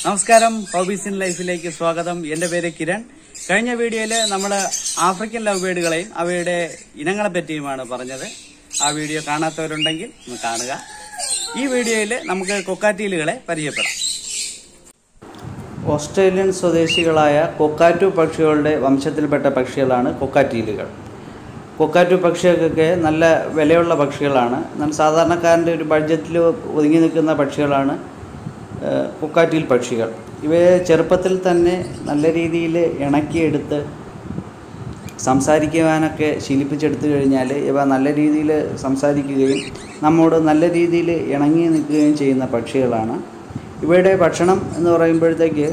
നമസ്കാരം hobbies in ലൈഫിലേക്ക് സ്വാഗതം എന്റെ പേര് കിരൺ കഴിഞ്ഞ വീഡിയോയിൽ നമ്മൾ ആഫ്രിക്കൻ ലവ് ബേഡുകളെയും അവയുടെ ഇനങ്ങളെ പറ്റിയുമാണ് പറഞ്ഞത് ആ വീഡിയോ കാണാത്തവരുണ്ടെങ്കിൽ ഒന്ന് കാണുക ഈ വീഡിയോയിൽ നമുക്ക് കൊക്കാറ്റീലുകളെ പരിചയപ്പെടാം ഓസ്ട്രേലിയൻ സ്വദേശികളായ കൊക്കാറ്റു പക്ഷികളുടെ വംശത്തിൽപ്പെട്ട പക്ഷികളാണ് കൊക്കാറ്റീലുകൾ കൊക്കാറ്റു പക്ഷികൾക്കൊക്കെ നല്ല വിലയുള്ള പക്ഷികളാണ് എന്നാൽ സാധാരണക്കാരൻ്റെ ഒരു ബഡ്ജറ്റിൽ ഒതുങ്ങി നിൽക്കുന്ന പക്ഷികളാണ് ഏഹ്, കൊക്കാറ്റീൽ പക്ഷികൾ ഇവയെ ചെറുപ്പത്തിൽ തന്നെ നല്ല രീതിയിൽ ഇണക്കിയെടുത്ത് സംസാരിക്കുവാനൊക്കെ ശീലിപ്പിച്ചെടുത്തു കഴിഞ്ഞാൽ ഇവ നല്ല രീതിയിൽ സംസാരിക്കുകയും നമ്മോട് നല്ല രീതിയിൽ ഇണങ്ങി നിൽക്കുകയും ചെയ്യുന്ന പക്ഷികളാണ് ഇവയുടെ ഭക്ഷണം എന്ന് പറയുമ്പോഴത്തേക്ക്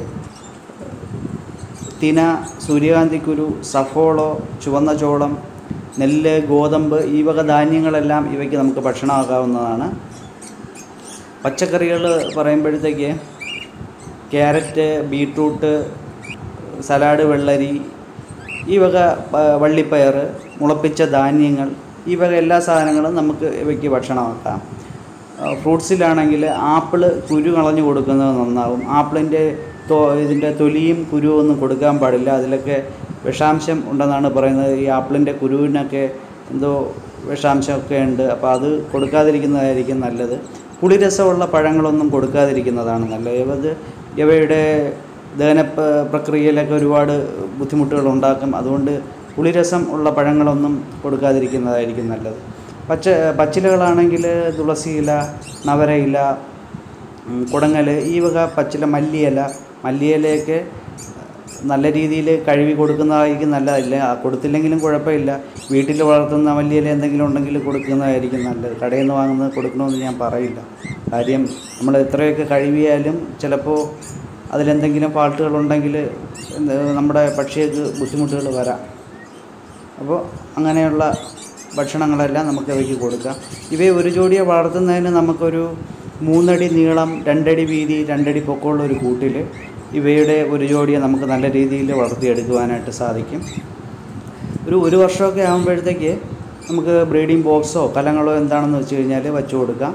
തിന സൂര്യകാന്തിക്കുരു സഫോളോ ചുവന്ന ചോളം നെല്ല് ഗോതമ്പ് ഈ വക ധാന്യങ്ങളെല്ലാം ഇവയ്ക്ക് നമുക്ക് ഭക്ഷണമാക്കാവുന്നതാണ് പച്ചക്കറികൾ പറയുമ്പോഴത്തേക്ക് ക്യാരറ്റ് ബീട്രൂട്ട് സലാഡ് വെള്ളരി ഈ വക പ- വള്ളിപ്പയർ മുളപ്പിച്ച ധാന്യങ്ങൾ ഈ വക എല്ലാ സാധനങ്ങളും നമുക്ക് ഇവയ്ക്ക് ഭക്ഷണമാക്കാം ആ, ഫ്രൂട്ട്സിലാണെങ്കിൽ ആപ്പിൾ കുരു കളഞ്ഞു കൊടുക്കുന്നത് നന്നാവും ആപ്പിളിൻ്റെ തോ ഇതിൻ്റെ തൊലിയും കുരുവും ഒന്നും കൊടുക്കാൻ പാടില്ല അതിലൊക്കെ വിഷാംശം ഉണ്ടെന്നാണ് പറയുന്നത് ഈ ആപ്പിളിൻ്റെ കുരുവിനൊക്കെ എന്തോ വിഷാംശമൊക്കെ ഉണ്ട് അപ്പോൾ അത് കൊടുക്കാതിരിക്കുന്നതായിരിക്കും നല്ലത് പുളിരസമുള്ള പഴങ്ങളൊന്നും കൊടുക്കാതിരിക്കുന്നതാണ് നല്ലത് ഇവത് ഇവയുടെ ദഹന പ- പ്രക്രിയയിലൊക്കെ ഒരുപാട് ബുദ്ധിമുട്ടുകൾ ഉണ്ടാക്കും അതുകൊണ്ട് പുളിരസം ഉള്ള പഴങ്ങളൊന്നും കൊടുക്കാതിരിക്കുന്നതായിരിക്കും നല്ലത് പച്ച പച്ചിലകളാണെങ്കിൽ തുളസിയില നവരയില ഉം, കുടങ്ങൽ ഈ വക പച്ചില മല്ലിയില മല്ലിയിലയൊക്കെ നല്ല രീതിയിൽ കഴുകി കൊടുക്കുന്നതായിരിക്കും നല്ലതല്ല ആ കൊടുത്തില്ലെങ്കിലും കുഴപ്പമില്ല വീട്ടിൽ വളർത്തുന്ന മല്ലിയില എന്തെങ്കിലും ഉണ്ടെങ്കിൽ കൊടുക്കുന്നതായിരിക്കും നല്ലത് കടയിൽ നിന്ന് വാങ്ങുന്നത് കൊടുക്കണമെന്ന് ഞാൻ പറയില്ല കാര്യം നമ്മൾ എത്രയൊക്കെ കഴുകിയാലും ചിലപ്പോൾ അതിലെന്തെങ്കിലും ഫാൾട്ടുകളുണ്ടെങ്കിൽ എന്ത് നമ്മുടെ പക്ഷികൾക്ക് ബുദ്ധിമുട്ടുകൾ വരാം അപ്പോൾ അങ്ങനെയുള്ള ഭക്ഷണങ്ങളെല്ലാം നമുക്ക് അവയ്ക്ക് കൊടുക്കാം ഇവയെ ഒരു ജോഡിയെ വളർത്തുന്നതിന് നമുക്കൊരു മൂന്നടി നീളം രണ്ടടി വീതി രണ്ടടി പൊക്കമുള്ള ഒരു കൂട്ടിൽ ഇവയുടെ ഒരു ജോഡിയെ നമുക്ക് നല്ല രീതിയിൽ വളർത്തിയെടുക്കുവാനായിട്ട് സാധിക്കും ഒരു ഒരു വർഷമൊക്കെ ആകുമ്പോഴത്തേക്ക് നമുക്ക് ബ്രീഡിംഗ് ബോക്സോ കലങ്ങളോ എന്താണെന്ന് വെച്ച് കഴിഞ്ഞാൽ വെച്ച് കൊടുക്കാം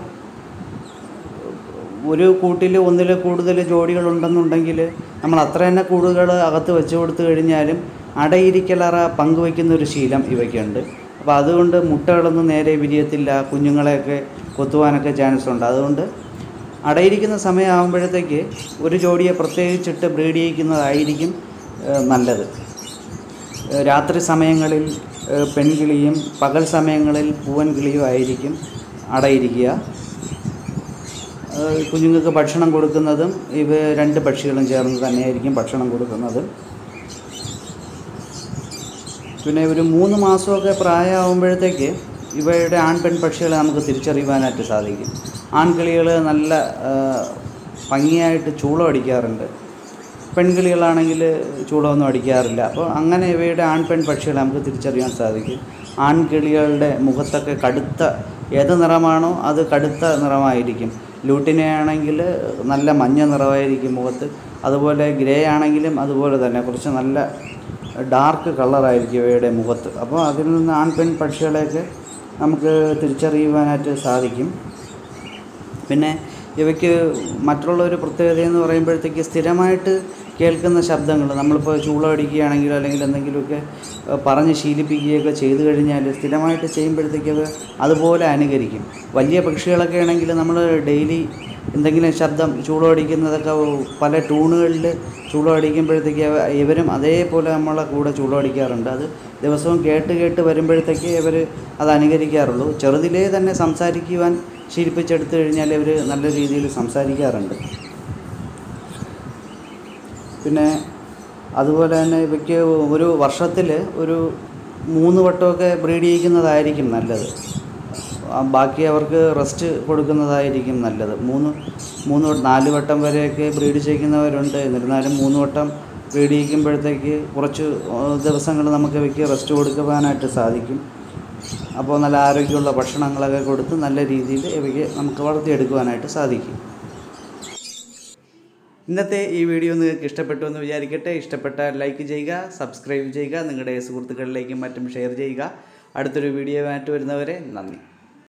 ഒരു കൂട്ടിൽ ഒന്നിൽ കൂടുതൽ ജോഡികളുണ്ടെന്നുണ്ടെങ്കിൽ നമ്മൾ അത്ര തന്നെ കൂടുകൾ അകത്ത് വെച്ച് കൊടുത്തു കഴിഞ്ഞാലും അടയിരിക്കലറ പങ്കുവയ്ക്കുന്ന ഒരു ശീലം ഇവയ്ക്കുണ്ട് അപ്പോൾ അതുകൊണ്ട് മുട്ടകളൊന്നും നേരെ വിരിയത്തില്ല കുഞ്ഞുങ്ങളെയൊക്കെ കൊത്തുവാനൊക്കെ ചാൻസ് ഉണ്ട് അതുകൊണ്ട് അടയിരിക്കുന്ന സമയമാകുമ്പോഴത്തേക്ക് ഒരു ജോഡിയെ പ്രത്യേകിച്ചിട്ട് ബ്രീഡ് ചെയ്യിക്കുന്നതായിരിക്കും ഏഹ്, നല്ലത് ഏഹ്, രാത്രി സമയങ്ങളിൽ ഏഹ്, പെൺകിളിയും പകൽ സമയങ്ങളിൽ പൂവൻ കിളിയും ആയിരിക്കും അടയിരിക്കുക ഏഹ് കുഞ്ഞുങ്ങൾക്ക് ഭക്ഷണം കൊടുക്കുന്നതും ഇവ രണ്ട് പക്ഷികളും ചേർന്ന് തന്നെയായിരിക്കും ഭക്ഷണം കൊടുക്കുന്നത് പിന്നെ ഒരു മൂന്ന് മാസമൊക്കെ പ്രായമാകുമ്പോഴത്തേക്ക് ഇവയുടെ ആൺ പെൺ പക്ഷികളെ നമുക്ക് തിരിച്ചറിയുവാനായിട്ട് സാധിക്കും ആൺകിളികൾ നല്ല ഏഹ്, ഭംഗിയായിട്ട് ചൂളം അടിക്കാറുണ്ട് പെൺകിളികളാണെങ്കിൽ ചൂളമൊന്നും അടിക്കാറില്ല അപ്പോൾ അങ്ങനെ ഇവയുടെ ആൺ പെൺ പക്ഷികളെ നമുക്ക് തിരിച്ചറിയാൻ സാധിക്കും ആൺകിളികളുടെ മുഖത്തൊക്കെ കടുത്ത ഏത് നിറമാണോ അത് കടുത്ത നിറമായിരിക്കും ലൂട്ടിനെ ആണെങ്കിൽ നല്ല മഞ്ഞ നിറമായിരിക്കും മുഖത്ത് അതുപോലെ ഗ്രേ ആണെങ്കിലും അതുപോലെ തന്നെ കുറച്ച് നല്ല ഡാർക്ക് കളറായിരിക്കും ഇവയുടെ മുഖത്ത് അപ്പോൾ അതിൽ നിന്ന് ആൺ പെൺ പക്ഷികളെയൊക്കെ നമുക്ക് തിരിച്ചറിയുവാനായിട്ട് സാധിക്കും പിന്നെ ഇവയ്ക്ക് മറ്റുള്ള ഒരു പ്രത്യേകത എന്ന് പറയുമ്പോഴത്തേക്ക് സ്ഥിരമായിട്ട് കേൾക്കുന്ന ശബ്ദങ്ങൾ നമ്മളിപ്പോൾ ചൂളം അടിക്കുകയാണെങ്കിലോ അല്ലെങ്കിൽ എന്തെങ്കിലുമൊക്കെ ഏഹ്, പറഞ്ഞ് ശീലിപ്പിക്കുകയൊക്കെ ചെയ്തു കഴിഞ്ഞാൽ സ്ഥിരമായിട്ട് ചെയ്യുമ്പോഴത്തേക്ക് അത് അതുപോലെ അനുകരിക്കും വലിയ പക്ഷികളൊക്കെ ആണെങ്കിൽ നമ്മൾ ഡെയിലി എന്തെങ്കിലും ശബ്ദം ചൂളം അടിക്കുന്നതൊക്കെ പല ട്യൂണുകളിൽ ചൂളം അടിക്കുമ്പോഴത്തേക്ക് അവ- ഇവരും അതേപോലെ നമ്മളെ കൂടെ ചൂളം അടിക്കാറുണ്ട് അത് ദിവസവും കേട്ട് കേട്ട് വരുമ്പോഴത്തേക്ക് ഇവർ അത് അനുകരിക്കാറുള്ളൂ ചെറുതിലേ തന്നെ സംസാരിക്കുവാൻ ശീലിപ്പിച്ചെടുത്തു കഴിഞ്ഞാൽ ഇവർ നല്ല രീതിയിൽ സംസാരിക്കാറുണ്ട് പിന്നെ അതുപോലെ തന്നെ ഇവയ്ക്ക് ഒരു വർഷത്തിൽ ഒരു മൂന്ന് വട്ടമൊക്കെ ബ്രീഡ് ചെയ്യിക്കുന്നതായിരിക്കും നല്ലത് ആ, ബാക്കി അവർക്ക് റെസ്റ്റ് കൊടുക്കുന്നതായിരിക്കും നല്ലത് മൂന്ന് മൂന്ന് വട്ടം നാല് വട്ടം വരെയൊക്കെ ബ്രീഡ് ചെയ്യിക്കുന്നവരുണ്ട് എന്നിരുന്നാലും മൂന്ന് വട്ടം ബ്രീഡ് ചെയ്യിക്കുമ്പോഴത്തേക്ക് കുറച്ച് ദിവസങ്ങൾ നമുക്ക് ഇവയ്ക്ക് റെസ്റ്റ് കൊടുക്കുവാനായിട്ട് സാധിക്കും അപ്പോൾ നല്ല ആരോഗ്യമുള്ള ഭക്ഷണങ്ങളൊക്കെ കൊടുത്ത് നല്ല രീതിയിൽ ഇവയ്ക്ക് നമുക്ക് വളർത്തിയെടുക്കുവാനായിട്ട് സാധിക്കും ഇന്നത്തെ ഈ വീഡിയോ നിങ്ങൾക്ക് ഇഷ്ടപ്പെട്ടു എന്ന് വിചാരിക്കട്ടെ ഇഷ്ടപ്പെട്ടാൽ ലൈക്ക് ചെയ്യുക സബ്സ്ക്രൈബ് ചെയ്യുക നിങ്ങളുടെ സുഹൃത്തുക്കളിലേക്കും മറ്റും ഷെയർ ചെയ്യുക അടുത്തൊരു വീഡിയോ ആയിട്ട് വരുന്നവരെ നന്ദി